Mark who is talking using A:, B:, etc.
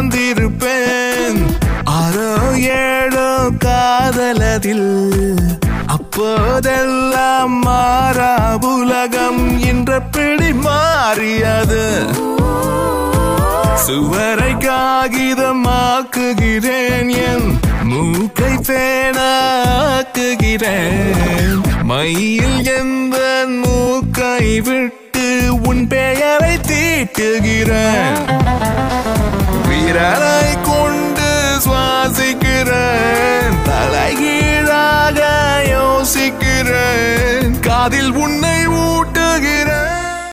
A: வாழ்ந்திருப்பேன் ஆரோ ஏழோ காதலதில் அப்போதெல்லாம் மாறா உலகம் என்ற பிடி மாறியது சுவரை காகிதமாக்குகிறேன் என் மூக்கை பேனாக்குகிறேன் மையில் எந்த மூக்கை விட்டு உன் பெயரை தீட்டுகிறேன் விரலை கொண்டு சுவாசிக்கிறேன் தலைகீழாக யோசிக்கிறேன் காதில் உன்னை